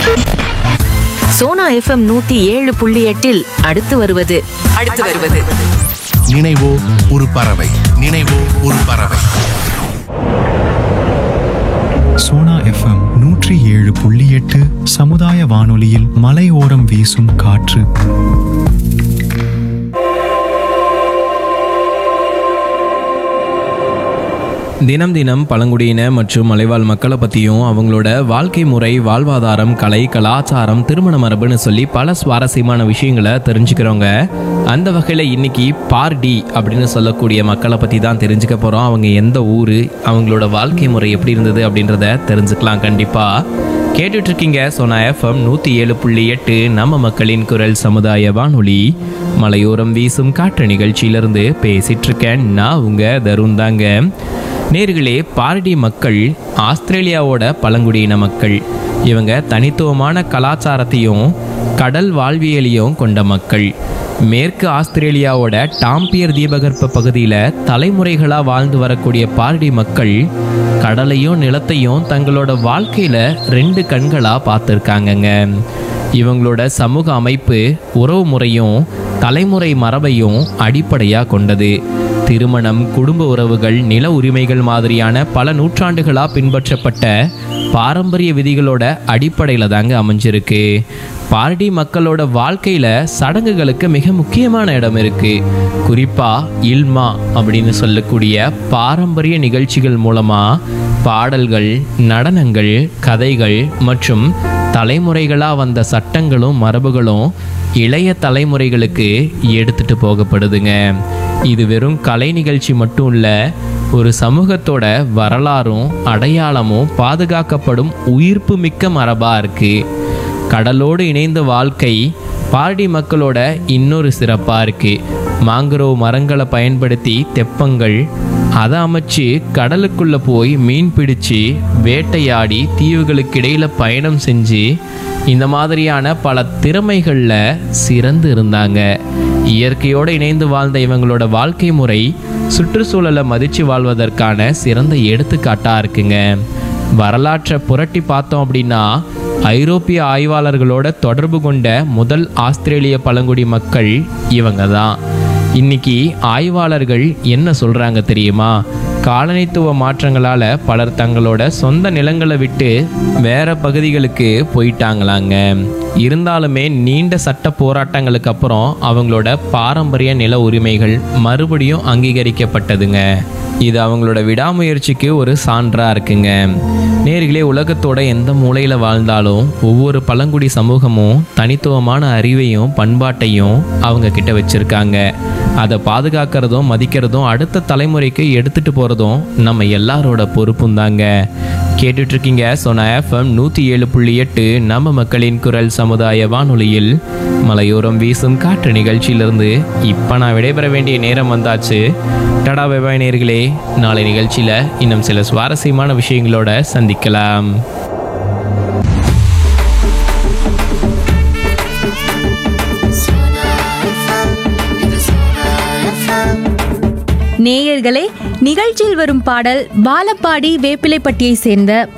Sona FM நூத்தி ஏழு புள்ளி எட்டில் அடுத்து வருவது அடுத்து வருவது நினைவோ ஒரு பறவை நினைவோ ஒரு பறவை சோனா எஃப்எம் நூற்றி ஏழு புள்ளி எட்டு சமுதாய வானொலியில் மலையோரம் வீசும் காற்று தினம் தினம் பழங்குடியின மற்றும் மலைவாழ் மக்களை பற்றியும் அவங்களோட வாழ்க்கை முறை வாழ்வாதாரம் கலை கலாச்சாரம் திருமண மரபுன்னு சொல்லி பல சுவாரஸ்யமான விஷயங்களை தெரிஞ்சுக்கிறோங்க அந்த வகையில் இன்னைக்கு பார்டி அப்படின்னு சொல்லக்கூடிய மக்களை பற்றி தான் தெரிஞ்சுக்க போகிறோம் அவங்க எந்த ஊர் அவங்களோட வாழ்க்கை முறை எப்படி இருந்தது அப்படின்றத தெரிஞ்சுக்கலாம் கண்டிப்பாக கேட்டுட்டு இருக்கீங்க சோனா எஃப்எம் நூற்றி ஏழு புள்ளி எட்டு நம்ம மக்களின் குரல் சமுதாய வானொலி மலையோரம் வீசும் காற்று நிகழ்ச்சியிலிருந்து பேசிட்டு இருக்கேன் நான் உங்க தருண் தாங்க நேர்களே பார்டி மக்கள் ஆஸ்திரேலியாவோட பழங்குடியின மக்கள் இவங்க தனித்துவமான கலாச்சாரத்தையும் கடல் வாழ்வியலையும் கொண்ட மக்கள் மேற்கு ஆஸ்திரேலியாவோட டாம்பியர் தீபகற்ப பகுதியில் தலைமுறைகளாக வாழ்ந்து வரக்கூடிய பார்டி மக்கள் கடலையும் நிலத்தையும் தங்களோட வாழ்க்கையில் ரெண்டு கண்களாக பார்த்துருக்காங்கங்க இவங்களோட சமூக அமைப்பு உறவு முறையும் தலைமுறை மரபையும் அடிப்படையாக கொண்டது திருமணம் குடும்ப உறவுகள் நில உரிமைகள் மாதிரியான பல நூற்றாண்டுகளாக பின்பற்றப்பட்ட பாரம்பரிய விதிகளோட அடிப்படையில் தாங்க அமைஞ்சிருக்கு பார்டி மக்களோட வாழ்க்கையில் சடங்குகளுக்கு மிக முக்கியமான இடம் இருக்கு குறிப்பாக இல்மா அப்படின்னு சொல்லக்கூடிய பாரம்பரிய நிகழ்ச்சிகள் மூலமாக பாடல்கள் நடனங்கள் கதைகள் மற்றும் தலைமுறைகளாக வந்த சட்டங்களும் மரபுகளும் இளைய தலைமுறைகளுக்கு எடுத்துட்டு போகப்படுதுங்க இது வெறும் கலை நிகழ்ச்சி மட்டும் இல்லை ஒரு சமூகத்தோட வரலாறும் அடையாளமும் பாதுகாக்கப்படும் உயிர்ப்பு மிக்க மரபாக இருக்குது கடலோடு இணைந்த வாழ்க்கை பார்டி மக்களோட இன்னொரு சிறப்பாக இருக்குது மாங்குரோவ் மரங்களை பயன்படுத்தி தெப்பங்கள் அதை அமைச்சு கடலுக்குள்ளே போய் மீன் பிடிச்சு வேட்டையாடி தீவுகளுக்கு இடையில பயணம் செஞ்சு இந்த மாதிரியான பல திறமைகளில் சிறந்து இருந்தாங்க இயற்கையோடு இணைந்து வாழ்ந்த இவங்களோட வாழ்க்கை முறை சுற்றுச்சூழலை மதித்து வாழ்வதற்கான சிறந்த எடுத்துக்காட்டாக இருக்குங்க வரலாற்றை புரட்டி பார்த்தோம் அப்படின்னா ஐரோப்பிய ஆய்வாளர்களோட தொடர்பு கொண்ட முதல் ஆஸ்திரேலிய பழங்குடி மக்கள் இவங்க தான் இன்னைக்கு ஆய்வாளர்கள் என்ன சொல்றாங்க தெரியுமா காலனித்துவ மாற்றங்களால பலர் தங்களோட சொந்த நிலங்களை விட்டு வேற பகுதிகளுக்கு போயிட்டாங்களாங்க இருந்தாலுமே நீண்ட சட்ட போராட்டங்களுக்கு அப்புறம் அவங்களோட பாரம்பரிய நில உரிமைகள் மறுபடியும் அங்கீகரிக்கப்பட்டதுங்க இது அவங்களோட விடாமுயற்சிக்கு ஒரு சான்றா இருக்குங்க நேர்களே உலகத்தோட எந்த மூலையில் வாழ்ந்தாலும் ஒவ்வொரு பழங்குடி சமூகமும் தனித்துவமான அறிவையும் பண்பாட்டையும் அவங்க கிட்ட வச்சிருக்காங்க அதை பாதுகாக்கிறதும் மதிக்கிறதும் அடுத்த தலைமுறைக்கு எடுத்துட்டு போகிறதும் நம்ம எல்லாரோட பொறுப்பும் தாங்க கேட்டுட்டு இருக்கீங்க சோனா எஃப்எம் நூற்றி ஏழு புள்ளி எட்டு நம்ம மக்களின் குரல் சமுதாய வானொலியில் மலையோரம் வீசும் காற்று நிகழ்ச்சியிலிருந்து இப்போ நான் விடைபெற வேண்டிய நேரம் வந்தாச்சு டடா வெபாய் நேர்களே நாளை நிகழ்ச்சியில் இன்னும் சில சுவாரஸ்யமான விஷயங்களோட சந்திக்கலாம் நேயர்களே நிகழ்ச்சியில் வரும் பாடல் வாழப்பாடி வேப்பிலைப்பட்டியை சேர்ந்த